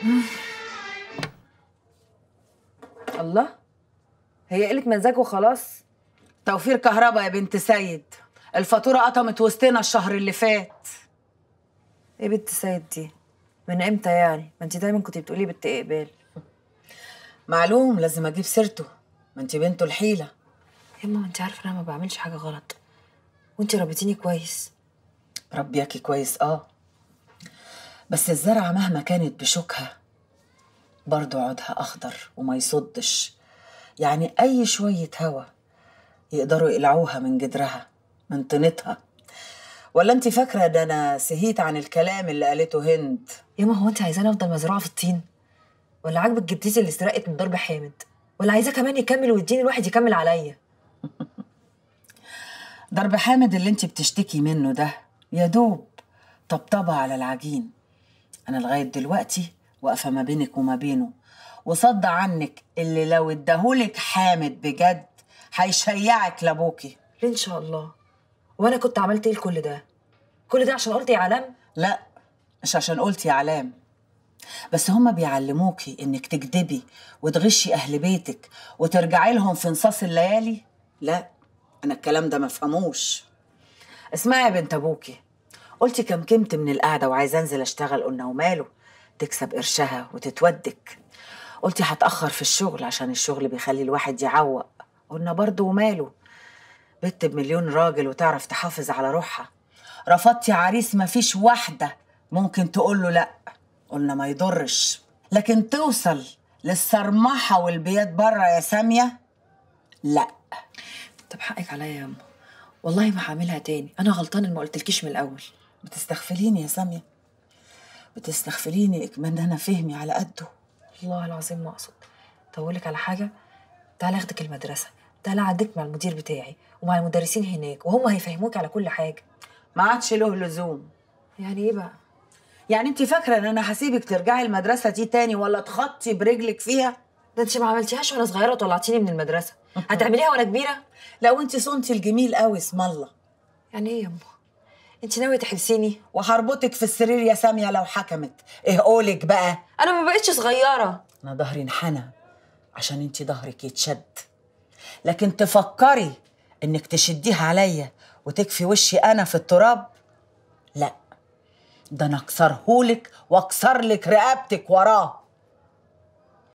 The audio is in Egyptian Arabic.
الله هي قلة مزاج وخلاص توفير كهرباء يا بنت سيد الفاتورة قطمت وسطنا الشهر اللي فات ايه بنت سيد دي من امتى يعني ما انت دايما كنت بتقولي بنت اقبال معلوم لازم اجيب سيرته ما انت بنته الحيلة يما ما انت عارفه انا ما بعملش حاجه غلط وانت ربيتيني كويس ربياكي كويس اه بس الزرعة مهما كانت بشوكها برضو عودها أخضر وما يصدش يعني أي شوية هوا يقدروا يقلعوها من جدرها من طينتها ولا انت فاكرة ده أنا سهيت عن الكلام اللي قالته هند يما هو انت عايزاني افضل مزروعه في الطين ولا عاجبك جبتيتي اللي سرقت من ضرب حامد ولا عايزاه كمان يكمل ويديني الواحد يكمل عليا ضرب حامد اللي انت بتشتكي منه ده يا دوب طبطبة على العجين أنا لغاية دلوقتي واقفة ما بينك وما بينه وصد عنك اللي لو اداهولك حامد بجد هيشيعك لابوكي ليه ان شاء الله وانا كنت عملت ايه لكل ده كل ده عشان قلت يا علام لا مش عشان قلت يا علام بس هما بيعلموكي انك تكدبي وتغشي اهل بيتك وترجعي لهم في نصاص الليالي لا انا الكلام ده ما فهموش اسمعي يا بنت ابوكي قلتي كمكمت من القعده وعايزه انزل اشتغل قلنا وماله تكسب قرشها وتتودك قلتي هتاخر في الشغل عشان الشغل بيخلي الواحد يعوق قلنا برضه وماله بنت بمليون راجل وتعرف تحافظ على روحها رفضتي عريس ما فيش واحدة ممكن تقول له لأ قلنا ما يضرش لكن توصل للصرمحة والبيات بره يا سامية لأ طب حقك عليا يا اما والله ما هعملها تاني انا غلطان ان ما قلتلكيش من الاول بتستغفليني يا سامية بتستغفليني إكمان أنا فهمي على قده والله العظيم ما اقصد طب اقول لك على حاجه تعالى اخدك المدرسه تعالى اعديك مع المدير بتاعي ومع المدرسين هناك وهم هيفهموك على كل حاجه ما عادش له لزوم يعني ايه بقى يعني انت فاكرة ان انا هسيبك ترجعي المدرسة دي تاني ولا تخطي برجلك فيها ده انت ما عملتيهاش وانا صغيره وطلعتيني من المدرسه هتعمليها وانا كبيره لو انت صنتي الجميل قوي اسم الله يعني ايه يا امه انت ناويه تحبسيني وهربطك في السرير يا سامية لو حكمت ايه قولك بقى انا ما بقتش صغيره انا ظهري انحنى عشان انت ظهرك يتشد لكن تفكري انك تشديها عليا وتكفي وشي انا في التراب لا ده انا اكسرهولك واكسر لك رقبتك وراه